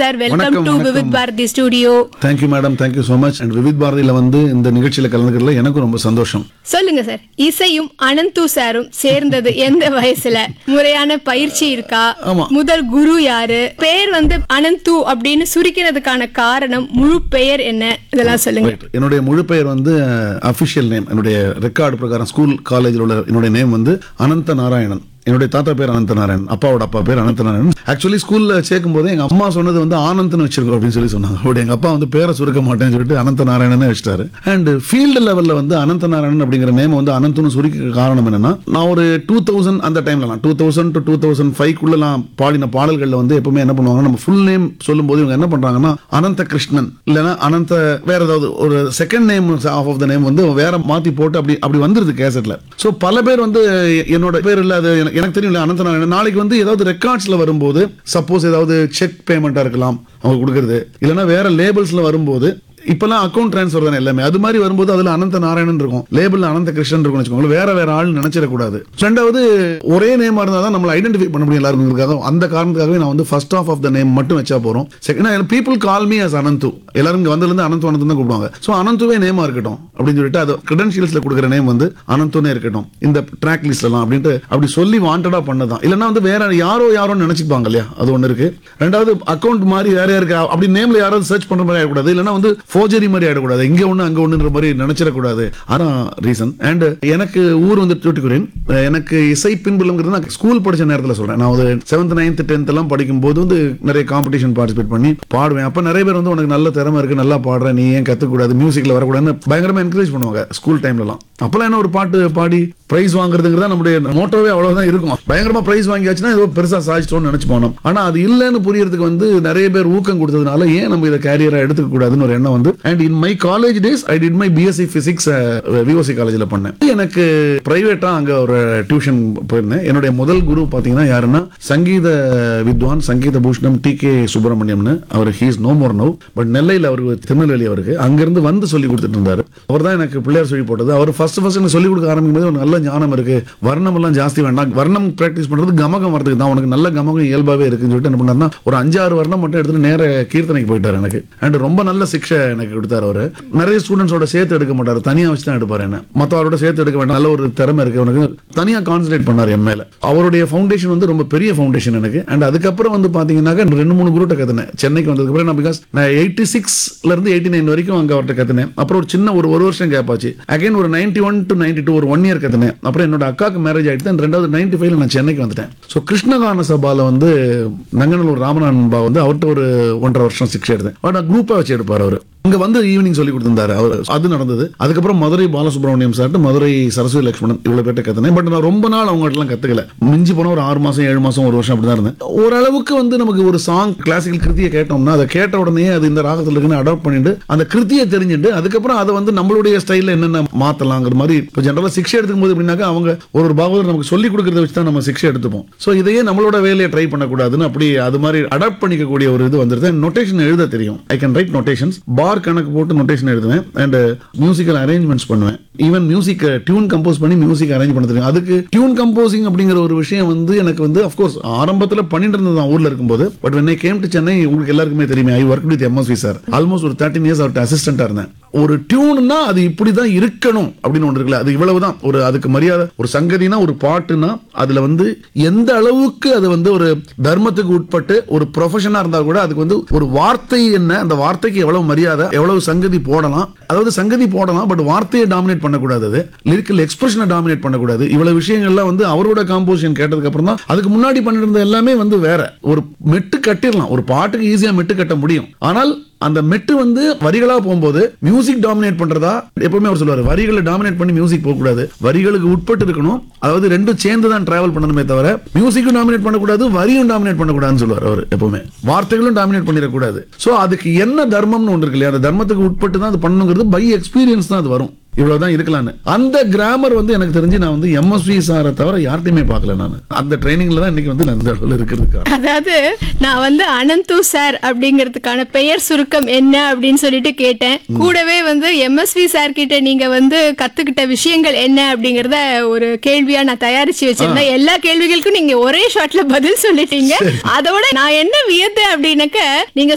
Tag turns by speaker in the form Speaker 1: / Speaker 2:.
Speaker 1: Sir welcome
Speaker 2: வணக்கம்,
Speaker 1: to
Speaker 2: வணக்கம்.
Speaker 1: Vividh Bharati studio
Speaker 2: thank you madam thank you so much and Vividh பாரதியில் வந்து இந்த நிகழ்ச்சியில் கலந்துக்கிறதுல எனக்கும் ரொம்ப சந்தோஷம்
Speaker 1: சொல்லுங்க சார் இசையும் அனந்து சாரும் சேர்ந்தது எந்த வயசுல முறையான பயிற்சி இருக்கா
Speaker 2: ஆமா.
Speaker 1: முதல் குரு யாரு பேர் வந்து அனந்து அப்படின்னு சுருக்கினதுக்கான காரணம் முழு பெயர் என்ன இதெல்லாம் சொல்லுங்க
Speaker 2: Right. என்னுடைய முழு பெயர் வந்து அஃபிஷியல் நேம் என்னுடைய ரெக்கார்டு பிரகாரம் ஸ்கூல் காலேஜில் உள்ள என்னுடைய நேம் வந்து அனந்த நாராயணன் என்னுடைய தாத்தா பேர் அனந்த நாராயணன் அப்பாவோட அப்பா பேர் அனந்த நாராயணன் ஆக்சுவலி ஸ்கூல்ல சேர்க்கும் போது எங்க அம்மா சொன்னது வந்து ஆனந்த்னு வச்சிருக்கோம் அப்படின்னு சொல்லி சொன்னாங்க அப்படி எங்க அப்பா வந்து பேரை சுருக்க மாட்டேன்னு சொல்லிட்டு அனந்த நாராயணன் வச்சிட்டாரு அண்ட் ஃபீல்டு லெவல்ல வந்து அனந்த நாராயணன் அப்படிங்கிற நேம் வந்து அனந்த்னு சுருக்க காரணம் என்னன்னா நான் ஒரு டூ தௌசண்ட் அந்த டைம்ல two thousand to two thousand ஃபைவ்க்குள்ள நான் பாடின பாடல்கள்ல வந்து எப்பவுமே என்ன பண்ணுவாங்க நம்ம ஃபுல் நேம் சொல்லும்போது இவங்க என்ன பண்றாங்கன்னா அனந்த கிருஷ்ணன் இல்லைன்னா அனந்த வேற ஏதாவது ஒரு second name of of the name வந்து வேற மாத்தி போட்டு அப்படி அப்படி வந்துருது கேசட்ல சோ பல பேர் வந்து என்னோட பேர் இல்ல அது எனக்கு- எனக்கு தெரியும் அனந்த நாராயணன் நாளைக்கு வந்து ஏதாவது ரெக்கார்ட்ஸ்ல வரும்போது சப்போஸ் ஏதாவது செக் பேமெண்டா இருக்கலாம் அவங்க கொடுக்கறது இல்லைன்னா வேற லேபிள்ஸ்ல வரும்போது இப்பெல்லாம் அக்கௌண்ட் ட்ரான்ஸ்ஃபர் தானே எல்லாமே அது மாதிரி வரும்போது அதுல அனந்த நாராயணன் இருக்கும் லேபிள் அனந்த கிருஷ்ணன் இருக்கும் வச்சுக்கோங்களேன் வேற வேற ஆள் நினைச்சிடக்கூடாது ரெண்டாவது ஒரே நேமா இருந்தா தான் நம்மள ஐடென்டிஃபை பண்ண முடியும் எல்லாருக்கும் அந்த காரணத்துக்காகவே நான் வந்து first of of the name மட்டும் வச்சா போறோம் second people call me as Ananthu எல்லாரும் இங்க வந்ததுல இருந்து அனந்து அனந்து தான் கூப்பிடுவாங்க சோ அனந்துவே நேமா இருக்கட்டும் அப்படின்னு சொல்லிட்டு அது கிரெடென்ஷியல்ஸ்ல கொடுக்குற நேம் வந்து அனந்துனே இருக்கட்டும் இந்த ட்ராக் லிஸ்ட் எல்லாம் அப்படின்ட்டு அப்படி சொல்லி வாண்டடா பண்ணதான் இல்லைன்னா வந்து வேற யாரோ யாரோ நினைச்சுப்பாங்க இல்லையா அது ஒண்ணு இருக்கு ரெண்டாவது அக்கௌண்ட் மாதிரி வேற யாருக்கு அப்படி நேம்ல யாராவது சர்ச் பண்ற மாதிரி ஆயிடக்கூடாது இல்லைன்னா வந்து ஃபோர்ஜரி மாதிரி ஆயிடக்கூடாது இங்க ஒண்ணு அங்க ஒண்ணுன்ற மாதிரி நினைச்சிடக்கூடாது அதான் ரீசன் அண்ட் எனக்கு ஊர் வந்து தூட்டுக்குறேன் எனக்கு இசை பின்புலங்கிறது நான் ஸ்கூல் படிச்ச நேரத்துல சொல்றேன் நான் ஒரு செவன்த் நைன்த் டென்த் எல்லாம் படிக்கும் போது வந்து நிறைய காம்படிஷன் பார்ட்டிசிபேட் பண்ணி பாடுவேன் அப்ப நிறைய பேர் வந்து உனக்கு நல்ல திறமை இருக்கு நல்லா பாடுற நீ ஏன் கத்துக்கூடாது மியூசிக்ல வரக்கூடாதுன்னு பயங்கரமா என்கரேஜ் பண்ணுவாங்க ஸ்கூல் டைம்லலாம் அப்பெல்லாம் என்ன ஒரு பாட்டு பாடி பிரைஸ் வாங்குறதுங்கிறதா நம்முடைய மோட்டோவே அவ்வளவுதான் இருக்கும் பயங்கரமா பிரைஸ் வாங்கியாச்சுன்னா ஏதோ பெருசா சாதிச்சிட்டோம்னு நினைச்சு போனோம் ஆனா அது இல்லைன்னு புரியறதுக்கு வந்து நிறைய பேர் ஊக்கம் கொடுத்ததுனால ஏன் நம்ம இதை கேரியரா எடுத்துக்க கூடாதுன்னு ஒரு எண்ணம் வந்து and in my college days I did my BSc physics VOC காலேஜ்ல பண்ணேன் எனக்கு பிரைவேட்டா அங்க ஒரு டியூஷன் போயிருந்தேன் என்னுடைய முதல் குரு பாத்தீங்கன்னா யாருன்னா சங்கீத வித்வான் சங்கீத பூஷணம் டி கே சுப்பிரமணியம்னு அவர் he's no more no but நெல்லையில் அவருக்கு திருநெல்வேலி அவருக்கு அங்கிருந்து வந்து சொல்லி கொடுத்துட்டு இருந்தாரு அவர் தான் எனக்கு பிள்ளையார் சொல்லி போட்டது அவர் ஃபர்ஸ்ட் ஃபர்ஸ்ட் எனக்கு சொல்லி கொடுக்க ஆரம்பிக்கும் போது ஒரு நல்ல ஞானம் இருக்கு வர்ணம் எல்லாம் ஜாஸ்தி வேண்டாம் வர்ணம் பிராக்டிஸ் பண்றது கமகம் வரதுக்கு தான் உனக்கு நல்ல கமகம் இயல்பாவே இருக்குன்னு சொல்லிட்டு என்ன பண்ணாருன்னா ஒரு அஞ்சாறு வர்ணம் மட்டும் எடுத்துட்டு நேர கீர்த்தனைக்கு போயிட்டாரு எனக்கு அண்ட் ரொம்ப நல்ல சிக்ஷை எனக்கு கொடுத்தாரு அவரு நிறைய ஸ்டூடெண்ட்ஸோட சேர்த்து எடுக்க மாட்டாரு தனியா வச்சு தான் எடுப்பாரு என்ன மற்றவரோட சேர்த்து எடுக்க வேண்டாம் நல்ல ஒரு திறமை இருக்கு உனக்கு தனியா கான்சன்ட்ரேட் பண்ணாரு என் மேல அவருடைய ஃபவுண்டேஷன் வந்து ரொம்ப பெரிய ஃபவுண்டேஷன் எனக்கு அண்ட் அதுக்கப்புறம் வந்து பாத்தீங்கன்னாக்கா ரெண்டு மூணு குரூட்ட கத்துனேன் சென்னைக்கு வந்ததுக்கு அப்புறம் நான் பிகாஸ் நான் எயிட்டி சிக்ஸ்ல இருந்து எயிட்டி நைன் வரைக்கும் அங்க அவர்கிட்ட கத்துனேன் அப்புறம் ஒரு சின்ன ஒரு ஒரு வருஷம் கேப் ஆச்சு அகைன் ஒரு ninety one to ninety two ஒரு ஒன் இயர் கத்துனேன் அப்புறம் என்னோட அக்காக்கு மேரேஜ் ஆயிட்டு then ரெண்டாவது நைன்டி ஃபைவ்ல நான் சென்னைக்கு வந்துட்டேன் ஸோ கிருஷ்ணகான சபால வந்து நங்கநல்லூர் ராமநாதன் பா வந்து அவர்கிட்ட ஒரு ஒன்றரை வருஷம் சிக்ஸ் எடுத்தேன் பட் குரூப்பா வச்சு எடுப்பார் அவர் இங்க வந்து ஈவினிங் சொல்லி கொடுத்திருந்தாரு அவர் அது நடந்தது அதுக்கப்புறம் மதுரை பாலசுப்ரமணியம் சார்ட்டு மதுரை சரஸ்வதி லட்சுமணன் இவ்வளவு பேர்ட்ட கத்துனேன் பட் நான் ரொம்ப நாள் அவங்க எல்லாம் கத்துக்கல மிஞ்சி போன ஒரு ஆறு மாசம் ஏழு மாசம் ஒரு வருஷம் அப்படிதான் இருந்தேன் ஓரளவுக்கு வந்து நமக்கு ஒரு சாங் கிளாசிக்கல் கிருத்தியை கேட்டோம்னா அதை கேட்ட உடனே அது இந்த ராகத்துல இருக்குன்னு அடாப்ட் பண்ணிட்டு அந்த கிருத்தியை தெரிஞ்சுட்டு அதுக்கப்புறம் அதை வந்து நம்மளுடைய ஸ்டைல்ல என்னென்ன மாத்தலாங்கிற மாதிரி இப்போ ஜென்ரலா சிக்ஷை எடுக்கும் போது எப்படின்னாக்கா அவங்க ஒரு ஒரு பாகவதர் நமக்கு சொல்லி கொடுக்கறத வச்சு தான் நம்ம சிக்ஷை எடுத்துப்போம் ஸோ இதையே நம்மளோட வேலையை ட்ரை பண்ணக்கூடாதுன்னு அப்படி அது மாதிரி அடாப்ட் பண்ணிக்கக்கூடிய ஒரு இது வந்துருது நொட்டேஷன் எழுத தெரியும் I can write notations bar கணக்கு போட்டு நொட்டேஷன் எழுதுவேன் அண்ட் மியூசிக்கல் அரேஞ்ச்மெண்ட்ஸ் பண்ணுவேன் ஈவன் மியூசிக் டியூன் கம்போஸ் பண்ணி மியூசிக் அரேஞ்ச் பண்ண தெரியும் அதுக்கு டியூன் கம்போசிங் அப்படிங்கிற ஒரு விஷயம் வந்து எனக்கு வந்து அஃப்கோர்ஸ் ஆரம்பத்தில் பண்ணிட்டு இருந்தது தான் ஊர்ல இருக்கும்போது but when I came to Chennai உங்களுக்கு எல்லாருக்குமே தெரியுமே I work with MSV sir almost ஒரு தேர்ட்டின் இயர்ஸ் அவர்கிட்ட அசிஸ்டண்டா இருந்தேன் ஒரு டியூன்னா அது இப்படி தான் இருக்கணும் அப்படின்னு ஒன்று இருக்குல்ல அது இவ்வளவு தான் ஒரு அதுக்கு மரியாதை ஒரு சங்கதினா ஒரு பாட்டுனா அதுல வந்து எந்த அளவுக்கு அது வந்து ஒரு தர்மத்துக்கு உட்பட்டு ஒரு ப்ரொஃபஷனா இருந்தா கூட அதுக்கு வந்து ஒரு வார்த்தை என்ன அந்த வார்த்தைக்கு எவ்வளவு மரியாதை எவ்வளவு சங்கதி போடலாம் அதாவது சங்கதி போடலாம் பட் வார்த்தையை டாமினேட் பண்ணக்கூடாது அது லிரிக்கல் எக்ஸ்பிரஷனை டாமினேட் பண்ணக்கூடாது இவ்வளவு விஷயங்கள்லாம் வந்து அவரோட காம்போசிஷன் கேட்டதுக்கு அப்புறம் தான் அதுக்கு முன்னாடி பண்ணிட்டு இருந்த எல்லாமே வந்து வேற ஒரு மெட்டு கட்டிடலாம் ஒரு பாட்டுக்கு ஈஸியா மெட்டு கட்ட முடியும் ஆனால் அந்த மெட்டு வந்து வரிகளா போகும்போது மியூசிக் டாமினேட் பண்றதா எப்பவுமே அவர் சொல்லுவாரு வரிகளை டாமினேட் பண்ணி மியூசிக் போக கூடாது வரிகளுக்கு உட்பட்டு இருக்கணும் அதாவது ரெண்டும் சேர்ந்து தான் டிராவல் பண்ணணுமே தவிர மியூசிக்கும் டாமினேட் பண்ணக்கூடாது வரியும் டாமினேட் பண்ணக்கூடாதுன்னு சொல்லுவார் அவர் எப்பவுமே வார்த்தைகளும் டாமினேட் பண்ணிடக்கூடாது சோ அதுக்கு என்ன தர்மம்னு ஒன்று இருக்கு இல்லையா அந்த தர்மத்துக்கு உட்பட்டு தான் அது பண்ணணுங்கிறது பை எக்ஸ்பீரியன்ஸ் தான் அது வரும் இவ்வளவுதான் இருக்கலாம்னு அந்த கிராமர் வந்து எனக்கு தெரிஞ்சு நான் வந்து எம்எஸ்வி சாரை தவிர யார்ட்டையுமே பார்க்கல நான் அந்த ட்ரைனிங்ல தான் இன்னைக்கு வந்து நான் இந்த அளவில் இருக்கிறதுக்கு
Speaker 1: அதாவது நான் வந்து அனந்து சார் அப்படிங்கிறதுக்கான பெயர் சுருக்கம் என்ன அப்படின்னு சொல்லிட்டு கேட்டேன் கூடவே வந்து எம்எஸ்வி சார் கிட்ட நீங்க வந்து கத்துக்கிட்ட விஷயங்கள் என்ன அப்படிங்கறத ஒரு கேள்வியா நான் தயாரிச்சு வச்சிருந்தேன் எல்லா கேள்விகளுக்கும் நீங்க ஒரே ஷாட்ல பதில் சொல்லிட்டீங்க அதோட நான் என்ன வியத்தேன் அப்படின்னாக்க நீங்க